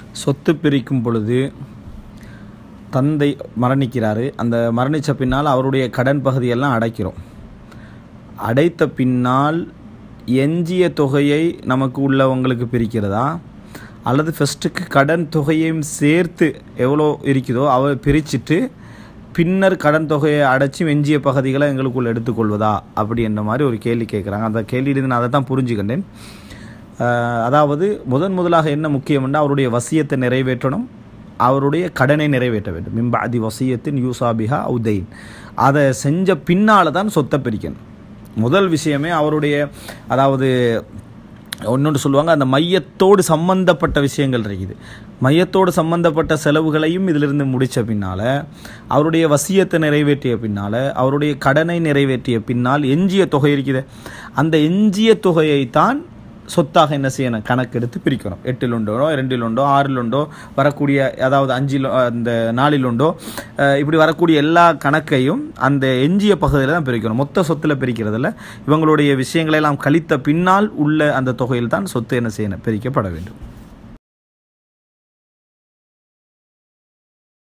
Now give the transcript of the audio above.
சொத்து பிரிக்கும் பொழுது தந்தை மரணிக்கிறாரு அந்த மரணித்த பின்னால் அவருடைய கடன் பகுதியெல்லாம் அடைக்கிறோம் அடைத்த பின்னால் எஞ்சிய தொகையை நமக்கு உள்ளவங்களுக்கு பிரிக்கிறதா அல்லது ஃபஸ்ட்டுக்கு கடன் தொகையையும் சேர்த்து எவ்வளோ இருக்குதோ அவ பிரிச்சுட்டு பின்னர் கடன் தொகையை அடைச்சி எஞ்சிய பகுதிகளை எங்களுக்குள்ள எடுத்துக்கொள்வதா அப்படி என்ற மாதிரி ஒரு கேள்வி கேட்குறாங்க அந்த கேள்வியிலிருந்து நான் அதை தான் புரிஞ்சுக்கிட்டேன் அஹ் அதாவது முதன் முதலாக என்ன முக்கியம்னா அவருடைய வசியத்தை நிறைவேற்றணும் அவருடைய கடனை நிறைவேற்ற வேண்டும் மிம்பாதி வசியத்தின் யூசாபிஹா உதயின் அதை செஞ்ச பின்னால் தான் சொத்தை பிரிக்கணும் முதல் விஷயமே அவருடைய அதாவது ஒன்னொன்று சொல்லுவாங்க அந்த மையத்தோடு சம்பந்தப்பட்ட விஷயங்கள் இருக்குது மையத்தோடு சம்பந்தப்பட்ட செலவுகளையும் இதிலிருந்து முடித்த பின்னால் அவருடைய வசியத்தை நிறைவேற்றிய பின்னால் அவருடைய கடனை நிறைவேற்றிய பின்னால் எஞ்சிய தொகை இருக்குது அந்த எஞ்சிய தொகையை தான் சொத்தாக என்ன செய்யணும் கணக்கெடுத்து பிரிக்கணும் எட்டில் உண்டோ ரெண்டில் உண்டோ ஆறில் உண்டோ வரக்கூடிய அதாவது அஞ்சில் அந்த நாலில் உண்டோ அஹ் இப்படி வரக்கூடிய எல்லா கணக்கையும் அந்த எஞ்சிய பகுதியில் தான் பிரிக்கணும் மொத்த சொத்தில் பிரிக்கிறதில்ல இவங்களுடைய விஷயங்களை எல்லாம் கழித்த பின்னால் உள்ள அந்த தொகையில் தான் சொத்து என்ன செய்யணும் பிரிக்கப்பட வேண்டும்